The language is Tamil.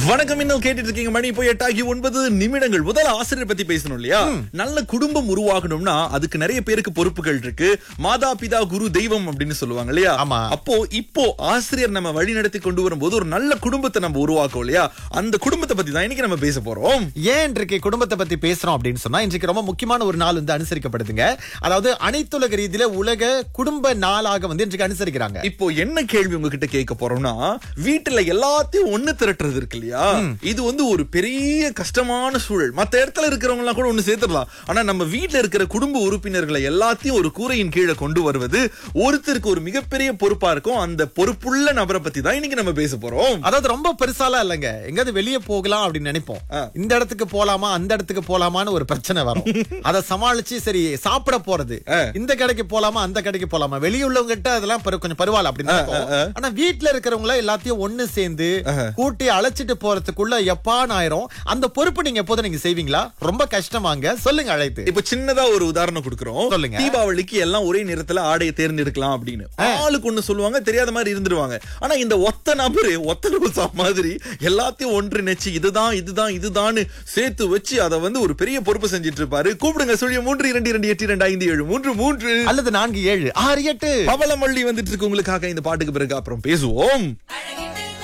வணக்கம் இன்னும் கேட்டுட்டு இருக்கீங்க மணி இப்போ எட்டாகி ஒன்பது நிமிடங்கள் முதல்ல ஆசிரியர் பத்தி பேசணும் இல்லையா நல்ல குடும்பம் உருவாகணும்னா அதுக்கு நிறைய பேருக்கு பொறுப்புகள் இருக்கு மாதா பிதா குரு தெய்வம் அப்படின்னு சொல்லுவாங்க இல்லையா ஆமா. அப்போ இப்போ ஆசிரியர் நம்ம வழி நடத்தி கொண்டு வரும்போது ஒரு நல்ல குடும்பத்தை நம்ம உருவாக்கும் இல்லையா அந்த குடும்பத்தை பத்தி தான் இன்னைக்கு நம்ம பேச போறோம் ஏன் இன்றைக்கு குடும்பத்தை பத்தி பேசுறோம் அப்படின்னு சொன்னா இன்றைக்கு ரொம்ப முக்கியமான ஒரு நாள் வந்து அனுசரிக்கப்படுதுங்க அதாவது அனைத்துலக ரீதியில உலக குடும்ப நாளாக வந்து இன்றைக்கு அனுசரிக்கிறாங்க இப்போ என்ன கேள்வி உங்ககிட்ட கேட்க போறோம்னா வீட்டுல எல்லாத்தையும் ஒண்ணு திரட்டுறது இருக்கு இல்லையா இது வந்து ஒரு பெரிய கஷ்டமான சூழல் மத்த இடத்துல இருக்கிறவங்க எல்லாம் கூட ஒண்ணு சேர்த்துடலாம் ஆனா நம்ம வீட்டுல இருக்கிற குடும்ப உறுப்பினர்களை எல்லாத்தையும் ஒரு கூரையின் கீழே கொண்டு வருவது ஒருத்தருக்கு ஒரு மிகப்பெரிய பொறுப்பா இருக்கும் அந்த பொறுப்புள்ள நபரை பத்தி தான் இன்னைக்கு நம்ம பேச போறோம் அதாவது ரொம்ப பெருசாலாம் இல்லைங்க எங்காவது வெளியே போகலாம் அப்படின்னு நினைப்போம் ஆ. இந்த இடத்துக்கு போலாமா அந்த இடத்துக்கு போலாமான்னு ஒரு பிரச்சனை வரும் அதை சமாளிச்சு சரி சாப்பிட போறது இந்த கடைக்கு போலாமா அந்த கடைக்கு போலாமா வெளியுள்ளவங்க கிட்ட அதெல்லாம் பெரு- கொஞ்சம் பரவாயில்ல அப்படின்னு இருக்கும். ஆனா வீட்டுல இருக்கிறவங்கள எல்லாத்தையும் ஒண்ணு சேர்ந்து கூட்டி அழைச்சிட்டு போறதுக்குள்ள எப்பான்னு ஆயிரும் அந்த பொறுப்பு நீங்க எப்போதும் நீங்க செய்வீங்களா ரொம்ப கஷ்டமாங்க சொல்லுங்க அழைத்து இப்ப சின்னதா ஒரு உதாரணம் கொடுக்கிறோம் சொல்லுங்க. தீபாவளிக்கு எல்லாம் ஒரே நேரத்துல ஆடையை தேர்ந்தெடுக்கலாம் அப்படின்னு ஆளுக்கு ஒண்ணு சொல்லுவாங்க தெரியாத மாதிரி இருந்துருவாங்க ஆனா இந்த ஒத்த நபரு ஒத்த ரோசா மாதிரி எல்லாத்தையும் ஒன்றிணைச்சு இதுதான் இதுதான் இதுதான்னு சேர்த்து வச்சு அதை வந்து ஒரு பெரிய பொறுப்பு செஞ்சுட்டு இருப்பாரு கூப்பிடுங்க சொல்லிய மூன்று இரண்டு இரண்டு எட்டு இரண்டு ஐந்து ஏழு மூன்று மூன்று அல்லது நான்கு ஏழு ஆறு எட்டு பவளமல்லி வந்துட்டு இருக்கு உங்களுக்காக இந்த பாட்டுக்கு பிறகு அப்புறம் பேசுவோம் அழகே